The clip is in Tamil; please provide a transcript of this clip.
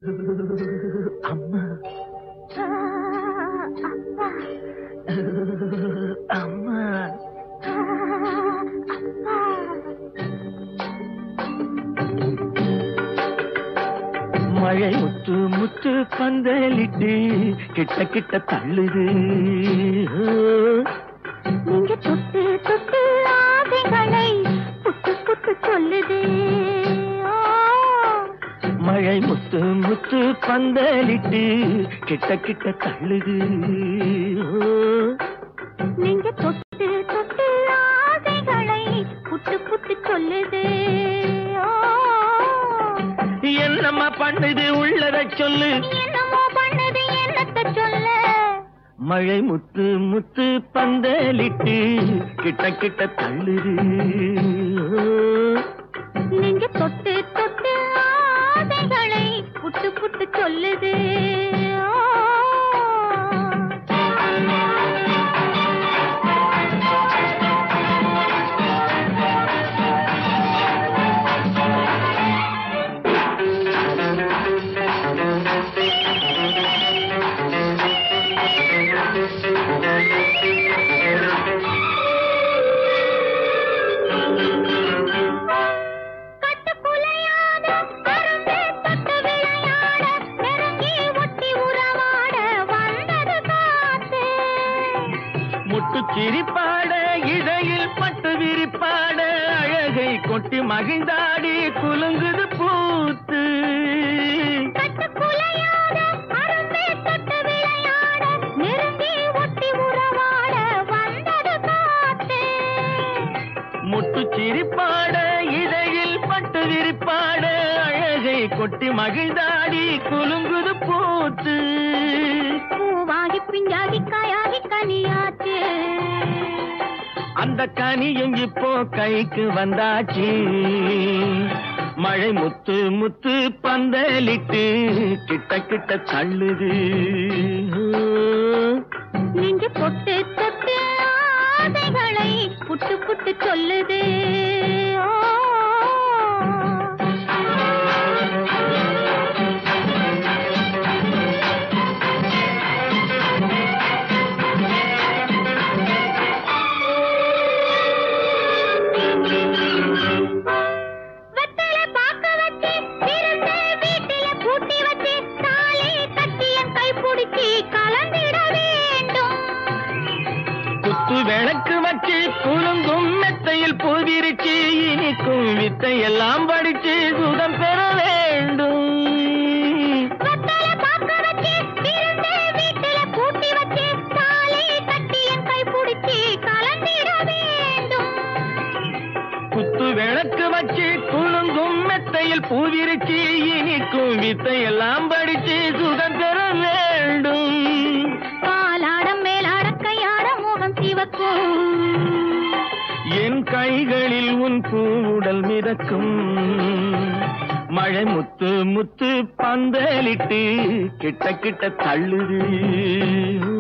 அம்மா அப்பா அம்மா அப்பா மழை முத்து முத்து பந்தலிட்டு கிட்ட கிட்ட தள்ளுது நீங்க தொட்டு தொட்டு ஆசைகளை புட்டு புட்டு சொல்லுது ஓ, மழை முத்து முத்து பந்தலிட்டு கிட்ட கிட்ட தள்ளுது நீங்க தொட்டு தொட்டு ஆசைகளை புட்டு புட்டு சொல்லுது ஓ, என்னம்மா பண்ணுது உள்ளத சொல்லு என்னமோ பண்ணுது என்னத்த சொல்ல மழை முத்து முத்து பந்தலிட்டு கிட்ட கிட்ட தள்ளுது நீங்க தொட்டு தொட்டு ஆசைகளை புட்டு புட்டு சொல்லுது ஓ. கட்டுக்குலையாத அரும்பே தொட்டு விளையாட, நெருங்கி ஒட்டி உறவாட வந்தது காத்து. முட்டு சிரிப்பாட இடையில் பட்டு விரிப்பாட அழகை கொட்டி மகிழ்ந்தாடி குலுங்குது பூத்து கட்டுக்குலையாத அரும்பே தொட்டு விளையாட, நெருங்கி ஒட்டி உறவாட வந்தது காத்து. முட்டு சிரிப்பாட இடையில் பட்டு விரிப்பாட அழகை கொட்டி மகிழ்ந்தாடி குலுங்குது பூத்து பூவாகி பிஞ்சாகி காயாகி கனியாச்சு அந்த கனியும் இப்போ கைக்கு வந்தாச்சு மழை முத்து முத்து பந்தலிட்டு கிட்ட கிட்ட தள்ளுது நீங்க தொட்டு தொட்டு ஆசைகளை புட்டு புட்டு சொல்லுது ஓ. வெத்தலை பாக்க வச்சு, விருந்து வீட்டில பூட்டி வச்சு, தாலி கட்டி என் கை பிடிச்சி கலந்திட வேண்டும் குத்து விளக்கு வச்சு குலுங்கும் மெத்தையில் பூவிரிச்சு இனிக்கும் வித்தை எல்லாம் படிச்சு சுகம் பெற வேண்டும் வெத்தலை பாக்க வச்சு, விருந்து வீட்டில பூட்டி வச்சு, தாலி கட்டி என் கை பிடிச்சி கலந்திட வேண்டும் குத்து விளக்கு வச்சு குலுங்கும் மெத்தையில் பூவிரிச்சு இனிக்கும் வித்தை எல்லாம் படிச்சு சுகம் பெற வேண்டும் பாலாடம் மேலாட கையாட முகம் சிவக்கும் என் கைகளில் உன் பூவுடல் மிதக்கும் மழை முத்து முத்து பந்தலிட்டு கிட்ட கிட்ட தள்ளுது